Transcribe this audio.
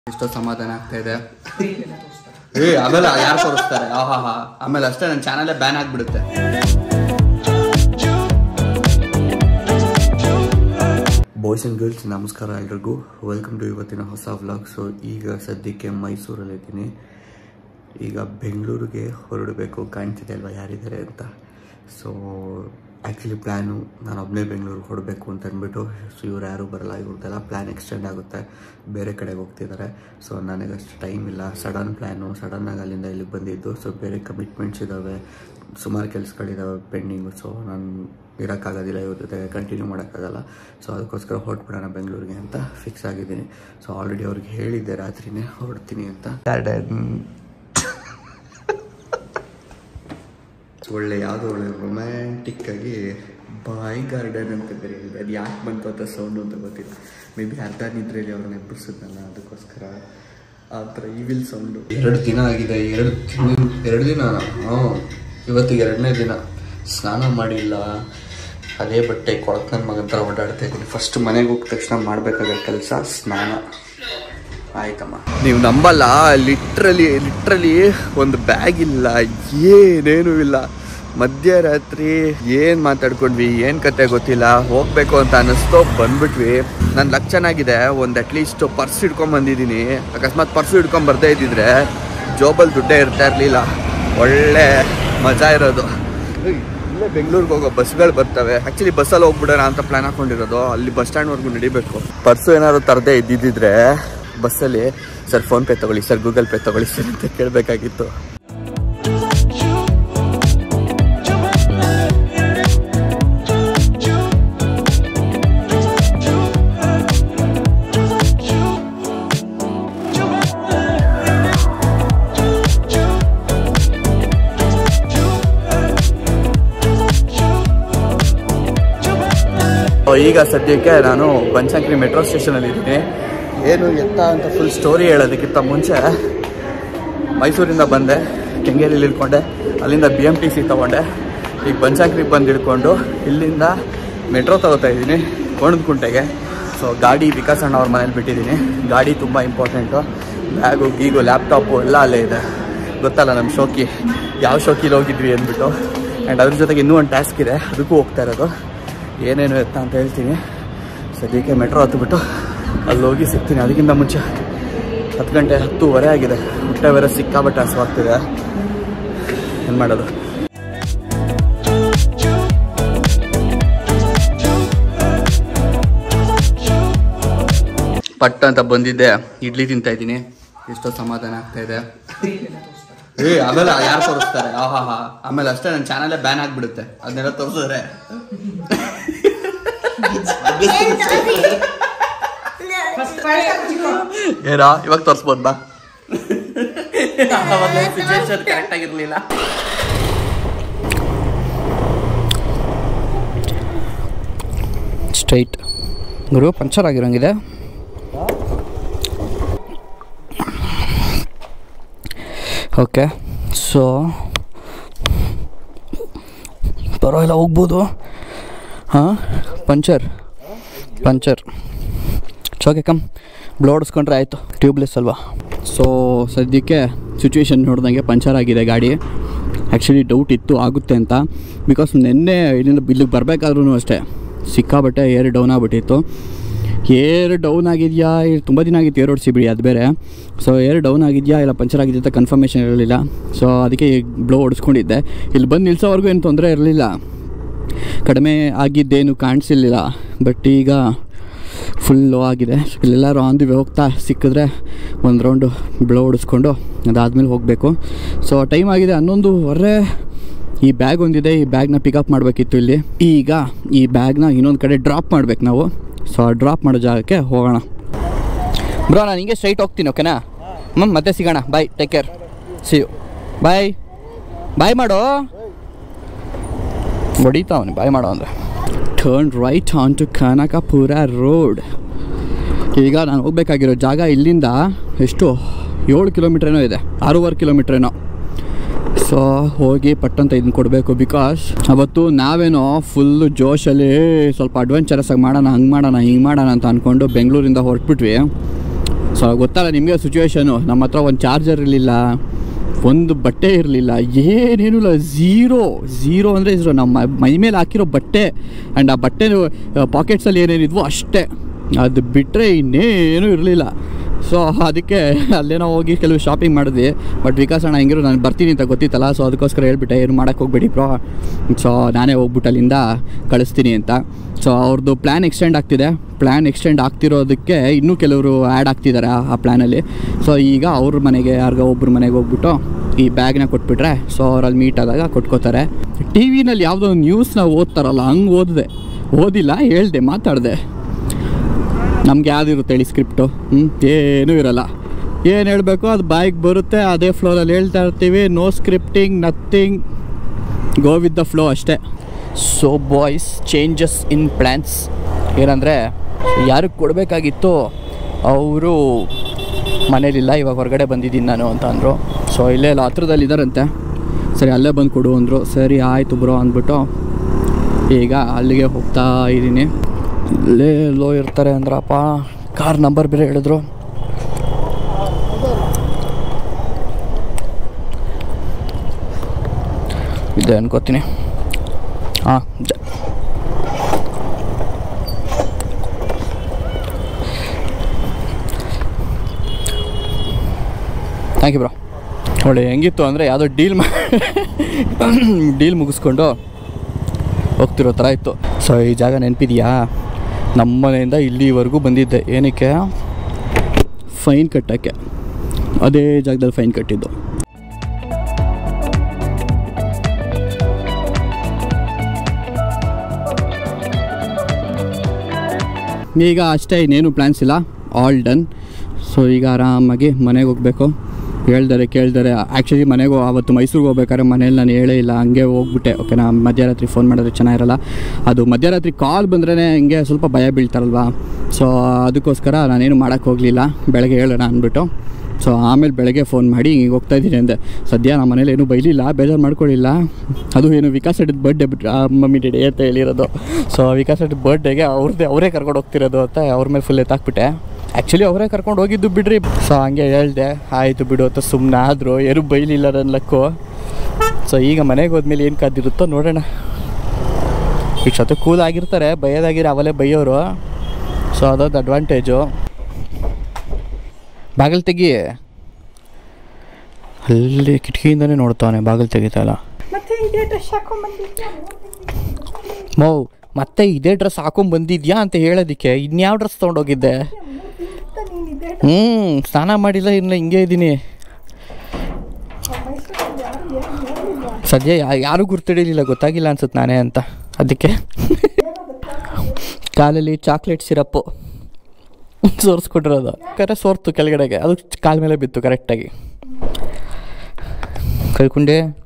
ಎಷ್ಟೋ ಸಮಾಧಾನ ಆಗ್ತಾ ಇದೆ ಏ ಆಮೇಲೆ ಯಾರು ತೋರಿಸ್ತಾರೆ ಆಹಾ ಹಾ ಆಮೇಲೆ ಅಷ್ಟೇ ನನ್ನ ಚಾನಲೇ ಬ್ಯಾನ್ ಆಗ್ಬಿಡುತ್ತೆ ಬಾಯ್ಸ್ ಆ್ಯಂಡ್ ಗರ್ಲ್ಸ್ ನಮಸ್ಕಾರ ಎಲ್ರಿಗೂ ವೆಲ್ಕಮ್ ಟು ಇವತ್ತಿನ ಹೊಸ ವ್ಲಾಗ್ ಸೊ ಈಗ ಸದ್ಯಕ್ಕೆ ಮೈಸೂರಲ್ಲಿದ್ದೀನಿ ಈಗ ಬೆಂಗಳೂರಿಗೆ ಹೊರಡಬೇಕು ಕಾಣ್ತಿದೆ ಅಲ್ವಾ ಯಾರಿದ್ದಾರೆ ಅಂತ ಸೊ ಆ್ಯಕ್ಚುಲಿ ಪ್ಲ್ಯಾನು ನಾನು ಒಬ್ಬನೇ ಬೆಂಗಳೂರಿಗೆ ಹೊರಡಬೇಕು ಅಂತ ಅಂದ್ಬಿಟ್ಟು ಸೊ ಇವ್ರು ಯಾರೂ ಬರಲ್ಲ ಇವ್ರದ್ದೆಲ್ಲ ಪ್ಲ್ಯಾನ್ ಎಕ್ಸ್ಟೆಂಡ್ ಆಗುತ್ತೆ ಬೇರೆ ಕಡೆಗೆ ಹೋಗ್ತಿದ್ದಾರೆ ಸೊ ನನಗೆ ಅಷ್ಟು ಟೈಮ್ ಇಲ್ಲ ಸಡನ್ ಪ್ಲ್ಯಾನು ಸಡನ್ನಾಗಿ ಅಲ್ಲಿಂದ ಇಲ್ಲಿಗೆ ಬಂದಿದ್ದು ಸೊ ಬೇರೆ ಕಮಿಟ್ಮೆಂಟ್ಸ್ ಇದ್ದಾವೆ ಸುಮಾರು ಕೆಲಸಗಳಿದ್ದಾವೆ ಪೆಂಡಿಂಗು ಸೊ ನಾನು ಇರೋಕ್ಕಾಗೋದಿಲ್ಲ ಇವ್ರ ಜೊತೆ ಕಂಟಿನ್ಯೂ ಮಾಡೋಕ್ಕಾಗಲ್ಲ ಸೊ ಅದಕ್ಕೋಸ್ಕರ ಹೊರಟ್ಬಿಡೋಣ ಬೆಂಗಳೂರಿಗೆ ಅಂತ ಫಿಕ್ಸ್ ಆಗಿದ್ದೀನಿ ಸೊ ಆಲ್ರೆಡಿ ಅವ್ರಿಗೆ ಹೇಳಿದ್ದೆ ರಾತ್ರಿನೇ ಹೊರಡ್ತೀನಿ ಅಂತ ಒಳ್ಳೆ ಯಾವುದೋ ಒಳ್ಳೆ ರೊಮ್ಯಾಂಟಿಕ್ ಆಗಿ ಬಾಯ್ ಗಾರ್ಡನ್ ಅಂತ ಕರೀತಿದೆ ಅದು ಯಾಕೆ ಬಂತು ಅಂತ ಸೌಂಡು ಅಂತ ಗೊತ್ತಿಲ್ಲ ಮೇ ಬಿ ಅರ್ಧ ನಿದ್ರೆಯಲ್ಲಿ ಅವ್ರನ್ನ ಎಬ್ಬರಿಸಿದ್ನಲ್ಲ ಅದಕ್ಕೋಸ್ಕರ ಆ ಥರ ಈವಿಲ್ ಸೌಂಡು ಎರಡು ದಿನ ಆಗಿದೆ ಎರಡು ದಿನ ಎರಡು ದಿನ ಹ್ಞೂ ಇವತ್ತು ಎರಡನೇ ದಿನ ಸ್ನಾನ ಮಾಡಿಲ್ಲ ಅದೇ ಬಟ್ಟೆ ಕೊಳಕ್ ನನ್ನ ಮಗನ ಥರ ಓಡಾಡ್ತಾ ಇದ್ದೀನಿ ಫಸ್ಟ್ ಮನೆಗೆ ಹೋಗಿದ ತಕ್ಷಣ ಮಾಡಬೇಕಾದ ಕೆಲಸ ಸ್ನಾನ ಆಯ್ತಮ್ಮ ನೀವು ನಂಬಲ್ಲ ಲಿಟ್ರಲಿ ಲಿಟ್ರಲಿ ಒಂದು ಬ್ಯಾಗ್ ಇಲ್ಲ ಏನೇನೂ ಇಲ್ಲ ಮಧ್ಯರಾತ್ರಿ ಏನು ಮಾತಾಡ್ಕೊಂಡ್ವಿ ಏನು ಕತೆ ಗೊತ್ತಿಲ್ಲ ಹೋಗ್ಬೇಕು ಅಂತ ಅನ್ನಿಸ್ತು ಬಂದ್ಬಿಟ್ವಿ ನನ್ನ ಲಕ್ ಚೆನ್ನಾಗಿದೆ ಒಂದು ಅಟ್ಲೀಸ್ಟ್ ಪರ್ಸ್ ಹಿಡ್ಕೊಂಡ್ ಬಂದಿದ್ದೀನಿ ಅಕಸ್ಮಾತ್ ಪರ್ಸು ಹಿಡ್ಕೊಂಡ್ ಬರ್ದೇ ಇದ್ದಿದ್ರೆ ಜೋಬಲ್ಲಿ ದುಡ್ಡೇ ಇರ್ತಾ ಇರಲಿಲ್ಲ ಒಳ್ಳೆ ಮಜಾ ಇರೋದು ಇಲ್ಲೇ ಬೆಂಗಳೂರಿಗೆ ಹೋಗೋ ಬಸ್ಗಳು ಬರ್ತವೆ ಆ್ಯಕ್ಚುಲಿ ಬಸ್ಸಲ್ಲಿ ಹೋಗ್ಬಿಡೋಣ ಅಂತ ಪ್ಲಾನ್ ಹಾಕೊಂಡಿರೋದು ಅಲ್ಲಿ ಬಸ್ ಸ್ಟ್ಯಾಂಡ್ವರೆಗೂ ನಡಿಬೇಕು ಪರ್ಸು ಏನಾದ್ರು ತರದೇ ಇದ್ದಿದ್ದಿದ್ರೆ ಬಸ್ಸಲ್ಲಿ ಸರ್ ಫೋನ್ಪೇ ತಗೊಳ್ಳಿ ಸರ್ ಗೂಗಲ್ ಪೇ ತಗೊಳ್ಳಿ ಸರ್ ಅಂತ ಕೇಳಬೇಕಾಗಿತ್ತು ಈಗ ಸದ್ಯಕ್ಕೆ ನಾನು ಬನಶಂಕರಿ ಮೆಟ್ರೋ ಸ್ಟೇಷನಲ್ಲಿ ಇದ್ದೀನಿ ಏನು ಎತ್ತ ಅಂತ ಫುಲ್ ಸ್ಟೋರಿ ಹೇಳೋದಕ್ಕಿಂತ ಮುಂಚೆ ಮೈಸೂರಿಂದ ಬಂದೆ ಕೆಂಗೇರಿಲಿ ಇಳ್ಕೊಂಡೆ ಅಲ್ಲಿಂದ ಬಿ ಎಮ್ ಟಿ ಸಿ ತೊಗೊಂಡೆ ಈಗ ಬನಶಂಕರಿಗೆ ಬಂದು ಇಳ್ಕೊಂಡು ಇಲ್ಲಿಂದ ಮೆಟ್ರೋ ತಗೋತಾ ಇದ್ದೀನಿ ಕೋಣದಕುಂಟೆಗೆ ಸೊ ಗಾಡಿ ವಿಕಾಸ್ ಅಣ್ಣ ಅವ್ರ ಮನೇಲಿ ಬಿಟ್ಟಿದ್ದೀನಿ ಗಾಡಿ ತುಂಬ ಇಂಪಾರ್ಟೆಂಟು ಬ್ಯಾಗು ಗೀಗು ಲ್ಯಾಪ್ಟಾಪು ಎಲ್ಲ ಅಲ್ಲೇ ಇದೆ ಗೊತ್ತಲ್ಲ ನಮ್ಮ ಶೋಕಿ ಯಾವ ಶೋಕಿಲಿ ಹೋಗಿದ್ವಿ ಅಂದ್ಬಿಟ್ಟು ಆ್ಯಂಡ್ ಅದ್ರ ಜೊತೆಗೆ ಇನ್ನೂ ಒಂದು ಟಾಸ್ಕ್ ಇದೆ ಅದಕ್ಕೂ ಹೋಗ್ತಾ ಇರೋದು ಏನೇನು ಎತ್ತ ಅಂತ ಹೇಳ್ತೀನಿ ಸದ್ಯಕ್ಕೆ ಮೆಟ್ರೋ ಹತ್ಬಿಟ್ಟು ಅಲ್ಲಿ ಹೋಗಿ ಸಿಗ್ತೀನಿ ಅದಕ್ಕಿಂತ ಮುಂಚೆ ಹತ್ತು ಗಂಟೆ ಹತ್ತುವರೆ ಆಗಿದೆ ಹೊಟ್ಟೆ ಬೇರೆ ಸಿಕ್ಕಾಬಟ್ಟೆ ಹಸುವಾಗ್ತಿದೆ ಏನು ಮಾಡೋದು ಪಟ್ ಅಂತ ಬಂದಿದ್ದೆ ಇಡ್ಲಿ ತಿಂತಾ ಇದ್ದೀನಿ ಎಷ್ಟೋ ಸಮಾಧಾನ ಆಗ್ತಾ ಇದೆ ಏ ಆಮೇಲೆ ಯಾರು ತೋರಿಸ್ತಾರೆ ಆಹಾ ಹಾ ಆಮೇಲೆ ಅಷ್ಟೇ ನನ್ನ ಚಾನಲೇ ಬ್ಯಾನ್ ಆಗ್ಬಿಡುತ್ತೆ ಅದನ್ನೆಲ್ಲ ತೋರಿಸಿದ್ರೆ ಏನೋ ಇವಾಗ ತೋರಿಸ್ಬೋದು ಬಾ ಸಿಚುವೇಶನ್ ಕರೆಕ್ಟ್ ಆಗಿರ್ಲಿಲ್ಲ ಸ್ಟ್ರೈಟ್ ಗುರು ಪಂಚರ್ ಆಗಿರೋಂಗಿದೆ ಓಕೆ ಸೊ ಪರವಾಗಿಲ್ಲ ಹೋಗ್ಬೋದು ಹಾಂ puncture puncture okay come blow ಹೊಡಿಸ್ಕೊಂಡ್ರೆ ಆಯಿತು ಟ್ಯೂಬ್ಲೆಸ್ ಅಲ್ವಾ ಸೊ ಸದ್ಯಕ್ಕೆ ಸಿಚುವೇಶನ್ ನೋಡ್ದಂಗೆ ಪಂಚರ್ ಆಗಿದೆ ಗಾಡಿ ಆ್ಯಕ್ಚುಲಿ ಡೌಟ್ ಇತ್ತು ಆಗುತ್ತೆ ಅಂತ ಬಿಕಾಸ್ ನಿನ್ನೆ ಇಲ್ಲಿಂದ ಇಲ್ಲಿಗೆ ಬರಬೇಕಾದ್ರೂ ಅಷ್ಟೇ ಸಿಕ್ಕಾಬಟ್ಟೆ ಏರ್ ಡೌನ್ ಆಗಿಬಿಟ್ಟಿತ್ತು ಏರ್ ಡೌನ್ ಆಗಿದೆಯಾ ತುಂಬ ದಿನ ಆಗಿತ್ತು ಏರ್ ಓಡಿಸಿ ಬಿಡಿ ಅದು ಬೇರೆ ಸೊ ಏರ್ ಡೌನ್ ಆಗಿದೆಯಾ ಇಲ್ಲ ಪಂಚರ್ ಆಗಿದೆಯಾ ಅಂತ ಕನ್ಫರ್ಮೇಷನ್ ಇರಲಿಲ್ಲ ಸೊ ಅದಕ್ಕೆ ಬ್ಲೋ ಹೊಡಿಸ್ಕೊಂಡಿದ್ದೆ ಇಲ್ಲಿ ಬಂದು ನಿಲ್ಸೋವರೆಗೂ ಏನು ತೊಂದರೆ ಇರಲಿಲ್ಲ ಕಡಿಮೆ ಆಗಿದ್ದೇನು ಕಾಣಿಸಿರ್ಲಿಲ್ಲ ಬಟ್ ಈಗ ಫುಲ್ ಲೋ ಆಗಿದೆ ಸೊ ಇಲ್ಲೆಲ್ಲರೂ ಆನ್ ದಿ ವೇ ಹೋಗ್ತಾ ಸಿಕ್ಕಿದ್ರೆ ಒಂದು ರೌಂಡು ಬ್ಲೋ ಹೊಡಿಸ್ಕೊಂಡು ಅದಾದಮೇಲೆ ಹೋಗಬೇಕು ಸೊ ಟೈಮ್ ಆಗಿದೆ ಹನ್ನೊಂದುವರೆ ಈ ಬ್ಯಾಗ್ ಒಂದಿದೆ ಈ ಬ್ಯಾಗ್ನ ಪಿಕಪ್ ಮಾಡಬೇಕಿತ್ತು ಇಲ್ಲಿ ಈಗ ಈ ಬ್ಯಾಗ್ನ ಇನ್ನೊಂದು ಕಡೆ ಡ್ರಾಪ್ ಮಾಡ್ಬೇಕು ನಾವು ಸೊ ಆ ಡ್ರಾಪ್ ಮಾಡೋ ಜಾಗಕ್ಕೆ ಹೋಗೋಣ ಬ್ರೋ ನಾನು ಹಿಂಗೆ ಸ್ಟ್ರೈಟ್ ಹೋಗ್ತೀನಿ ಓಕೆನಾ ಹ್ಞೂ ಮತ್ತೆ ಸಿಗೋಣ bye take care see you bye bye ಮಾಡೋ ಹೊಡಿತಾ ಅವನು ಬಾಯ್ ಮಾಡೋ ಅಂದರೆ turn right on to Kanakapura road ಈಗ ನಾನು ಹೋಗ್ಬೇಕಾಗಿರೋ ಜಾಗ ಇಲ್ಲಿಂದ ಎಷ್ಟು ಏಳು ಕಿಲೋಮೀಟ್ರ್ ಏನೋ ಇದೆ ಆರೂವರೆ ಕಿಲೋಮೀಟ್ರ್ ಏನೋ ಸೊ ಹೋಗಿ ಪಟ್ಟಂತ ಇದನ್ನ ಕೊಡಬೇಕು ಬಿಕಾಸ್ ಅವತ್ತು ನಾವೇನೋ ಫುಲ್ಲು ಜೋಶಲ್ಲಿ ಸ್ವಲ್ಪ ಅಡ್ವೆಂಚರಸ್ ಆಗಿ ಮಾಡೋಣ ಹಂಗೆ ಮಾಡೋಣ ಹಿಂಗೆ ಮಾಡೋಣ ಅಂತ ಅಂದ್ಕೊಂಡು ಬೆಂಗಳೂರಿಂದ ಹೊರಟ್ಬಿಟ್ವಿ ಸೊ ಗೊತ್ತಲ್ಲ ನಿಮಗೆ ಸಿಚುವೇಶನು ನಮ್ಮ ಹತ್ರ ಒಂದು ಚಾರ್ಜರ್ ಇರಲಿಲ್ಲ ಒಂದು ಬಟ್ಟೆ ಇರಲಿಲ್ಲ ಏನೇನು ಇಲ್ಲ ಝೀರೋ ಝೀರೋ ಅಂದರೆ ಝೀರೋ ನಮ್ಮ ಮೈ ಮೇಲೆ ಹಾಕಿರೋ ಬಟ್ಟೆ ಆ್ಯಂಡ್ ಆ ಬಟ್ಟೆ ಪಾಕೆಟ್ಸಲ್ಲಿ ಏನೇನಿದ್ವು ಅಷ್ಟೇ ಅದು ಬಿಟ್ಟರೆ ಇನ್ನೇನೂ ಇರಲಿಲ್ಲ ಸೊ ಅದಕ್ಕೆ ಅಲ್ಲೇನೋ ಹೋಗಿ ಕೆಲವು ಶಾಪಿಂಗ್ ಮಾಡಿದ್ವಿ ಬಟ್ ವಿಕಾಸ್ ಅಣ್ಣ ಹೆಂಗಿರೋ ನಾನು ಬರ್ತೀನಿ ಅಂತ ಗೊತ್ತಿತ್ತಲ್ಲ ಸೊ ಅದಕ್ಕೋಸ್ಕರ ಹೇಳ್ಬಿಟ್ಟೆ ಏನು ಮಾಡೋಕ್ಕೆ ಹೋಗ್ಬೇಡಿ ಬ್ರೋ ಸೊ ನಾನೇ ಹೋಗ್ಬಿಟ್ಟು ಅಲ್ಲಿಂದ ಕಳಿಸ್ತೀನಿ ಅಂತ ಸೊ ಅವ್ರದ್ದು ಪ್ಲ್ಯಾನ್ ಎಕ್ಸ್ಟೆಂಡ್ ಆಗ್ತಿದೆ ಪ್ಲ್ಯಾನ್ ಎಕ್ಸ್ಟೆಂಡ್ ಆಗ್ತಿರೋದಕ್ಕೆ ಇನ್ನೂ ಕೆಲವರು ಆ್ಯಡ್ ಆಗ್ತಿದ್ದಾರೆ ಆ- ಆ ಪ್ಲ್ಯಾನಲ್ಲಿ ಸೊ ಈಗ ಅವ್ರ ಮನೆಗೆ ಯಾರಿಗೋ ಒಬ್ಬರ ಮನೆಗೆ ಹೋಗ್ಬಿಟ್ಟು ಈ ಬ್ಯಾಗ್ನ ಕೊಟ್ಬಿಟ್ರೆ ಸೊ ಅವ್ರಲ್ಲಿ ಮೀಟ್ ಆದಾಗ ಕೊಟ್ಕೋತಾರೆ ಟಿ ವಿನಲ್ಲಿ ಯಾವುದೋ ಒಂದು ನ್ಯೂಸ್ನ ಓದ್ತಾರಲ್ಲ ಹಂಗೆ ಓದಿದೆ ಓದಿಲ್ಲ ಹೇಳ್ದೆ ಮಾತಾಡಿದೆ ನಮ್ಗೆ ಯಾವ್ದಿರುತ್ತೆ ಹೇಳಿ ಸ್ಕ್ರಿಪ್ಟು ಹ್ಞೂ ಏನೂ ಇರಲ್ಲ ಏನು ಹೇಳಬೇಕು ಅದು ಬಾಯಿಗೆ ಬರುತ್ತೆ ಅದೇ ಫ್ಲೋರಲ್ಲಿ ಹೇಳ್ತಾ ಇರ್ತೀವಿ no scripting nothing go with the flow ಅಷ್ಟೇ so boys changes in plans ಏನಂದರೆ ಯಾರಿಗೆ ಕೊಡಬೇಕಾಗಿತ್ತು ಅವರು ಮನೇಲಿಲ್ಲ ಇವಾಗ ಹೊರಗಡೆ ಬಂದಿದ್ದೀನಿ ನಾನು ಅಂತ ಅಂದರು ಸೊ ಇಲ್ಲೇ ಎಲ್ಲ ಹತ್ರದಲ್ಲಿ ಇದ್ದಾರಂತೆ ಸರಿ ಅಲ್ಲೇ ಬಂದು ಕೊಡು ಅಂದರು ಸರಿ ಆಯಿತು ಬ್ರೋ ಅಂದ್ಬಿಟ್ಟು ಈಗ ಅಲ್ಲಿಗೆ ಹೋಗ್ತಾ ಇದ್ದೀನಿ ಇಲ್ಲೇ ಲೋ ಇರ್ತಾರೆ ಅಂದ್ರಪ್ಪ ಕಾರ್ ನಂಬರ್ ಬೇರೆ ಹೇಳಿದ್ರು ಇದೆ ಅನ್ಕೋತೀನಿ ಹಾಂ ಥ್ಯಾಂಕ್ ಯು ಬ್ರೋ ಒಳ್ಳೆ ಹೆಂಗಿತ್ತು ಅಂದರೆ ಯಾವುದೋ ಡೀಲ್ ಮಾ ಡೀಲ್ ಮುಗಿಸ್ಕೊಂಡು ಹೋಗ್ತಿರೋ ಥರ ಇತ್ತು ಸೊ ಈ ಜಾಗ ನೆನಪಿದೆಯಾ ನಮ್ಮ ಮನೆಯಿಂದ ಇಲ್ಲಿವರೆಗೂ ಬಂದಿದ್ದೆ ಏನಕ್ಕೆ ಫೈನ್ ಕಟ್ಟೋಕ್ಕೆ ಅದೇ ಜಾಗದಲ್ಲಿ ಫೈನ್ ಕಟ್ಟಿದ್ದು ಈಗ ಅಷ್ಟೇ ಇನ್ನೇನು ಪ್ಲ್ಯಾನ್ಸ್ ಇಲ್ಲ ಆಲ್ ಡನ್ ಸೊ ಈಗ ಆರಾಮಾಗಿ ಮನೆಗೆ ಹೋಗಬೇಕು ಹೇಳ್ತಾರೆ ಕೇಳ್ತಾರೆ ಆ್ಯಕ್ಚುಲಿ ಮನೆಗೆ ಆವತ್ತು ಮೈಸೂರಿಗೆ ಹೋಗ್ಬೇಕಾದ್ರೆ ಮನೇಲಿ ನಾನು ಹೇಳೇ ಇಲ್ಲ ಹಂಗೆ ಹೋಗ್ಬಿಟ್ಟೆ ಓಕೆ ನಾ ಮಧ್ಯರಾತ್ರಿ ಫೋನ್ ಮಾಡಿದ್ರೆ ಚೆನ್ನಾಗಿರಲ್ಲ ಅದು ಮಧ್ಯರಾತ್ರಿ ಕಾಲ್ ಬಂದ್ರೇ ಹಿಂಗೆ ಸ್ವಲ್ಪ ಭಯ ಬೀಳ್ತಾರಲ್ವಾ ಸೊ ಅದಕ್ಕೋಸ್ಕರ ನಾನೇನು ಮಾಡೋಕ್ಕೆ ಹೋಗಲಿಲ್ಲ ಬೆಳಗ್ಗೆ ಹೇಳೋಣ ಅಂದ್ಬಿಟ್ಟು ಸೊ ಆಮೇಲೆ ಬೆಳಗ್ಗೆ ಫೋನ್ ಮಾಡಿ ಹಿಂಗೆ ಹೋಗ್ತಾ ಇದ್ದೀನಿ ಅಂದೆ ಸದ್ಯ ನಮ್ಮ ಮನೇಲಿ ಏನೂ ಬೈಲಿಲ್ಲ ಬೇಜಾರು ಮಾಡ್ಕೊಳ್ಳಿಲ್ಲ ಅದು ಏನು ವಿಕಾಸ್ ಅಡ್ಡದ ಬರ್ಡೇ ಬಿಟ್ಟು ಮಮ್ಮಿ ಡ್ಯಾಡಿ ಅಂತ ಹೇಳಿರೋದು ಸೊ ವಿಕಾಸ್ ಅಡ್ಡ ಬರ್ಡೇಗೆ ಅವ್ರದ್ದೇ ಅವರೇ ಕರ್ಕೊಂಡು ಹೋಗ್ತಿರೋದು ಅಂತ ಅವ್ರ ಮೇಲೆ ಫುಲ್ ಎತ್ತಾಕ್ಬಿಟ್ಟೆ ಆ್ಯಕ್ಚುಲಿ ಅವರೇ ಕರ್ಕೊಂಡು ಹೋಗಿದ್ದು ಬಿಡ್ರಿ ಸೊ ಹಂಗೆ ಹೇಳ್ದೆ ಆಯಿತು ಬಿಡು ಅಂತ ಸುಮ್ಮನೆ ಆದರು ಯಾರು ಬೈಲಿಲ್ಲ ನನ್ನ ಲಕ್ಕು ಸೊ ಈಗ ಮನೆಗೆ ಹೋದ್ಮೇಲೆ ಏನು ಕಾದಿರುತ್ತೋ ನೋಡೋಣ ಈಗ ಜೊತೆ ಕೂಲ್ ಆಗಿರ್ತಾರೆ ಬೈಯೋದಾಗಿರೋ ಅವಲೇ ಬೈಯೋರು ಸೊ ಅದೊಂದು ಅಡ್ವಾಂಟೇಜು ಬಾಗಿಲು ತೆಗಿ ಅಲ್ಲಿ ಕಿಟಕಿಯಿಂದನೇ ನೋಡ್ತಾವನೆ ಬಾಗಿಲು ತೆಗಿತಾ ಇಲ್ಲ ಮತ್ತೆ ಇದೇ ಡ್ರೆಸ್ ಹಾಕೊಂಡ್ಬಂದಿದ್ಯಾ ಮೌ ಮತ್ತೆ ಇದೇ ಡ್ರೆಸ್ ಹಾಕೊಂಡ್ ಬಂದಿದ್ಯಾ ಅಂತ ಹೇಳೋದಕ್ಕೆ ಇನ್ಯಾವ ಡ್ರೆಸ್ ತೊಗೊಂಡೋಗಿದ್ದೆ ನೀನು ಇದೇ ಹ್ಞೂ ಸ್ನಾನ ಮಾಡಿಲ್ಲ ಇನ್ನು ಹಿಂಗೆ ಇದ್ದೀನಿ ಮೈಸೂರಲ್ಲಿ ಯಾರು ಏನು ನೋಡಿಲ್ವಾ ಸದ್ಯ ಯಾ ಯಾರೂ ಗುರ್ತಿಡಿಲಿಲ್ಲ ಗೊತ್ತಾಗಿಲ್ಲ ಅನ್ಸುತ್ತೆ ನಾನೇ ಅಂತ ಅದಕ್ಕೆ ಕಾಲಲ್ಲಿ ಚಾಕ್ಲೇಟ್ ಸಿರಪ್ಪು ಸೋರಿಸ್ಕೊಟ್ಟಿರೋದು ಕರೆ ಸೋರ್ತು ಕೆಳಗಡೆಗೆ ಅದು ಕಾಲ ಮೇಲೆ ಬಿತ್ತು ಕರೆಕ್ಟಾಗಿ ಕಳ್ಕೊಂಡೆ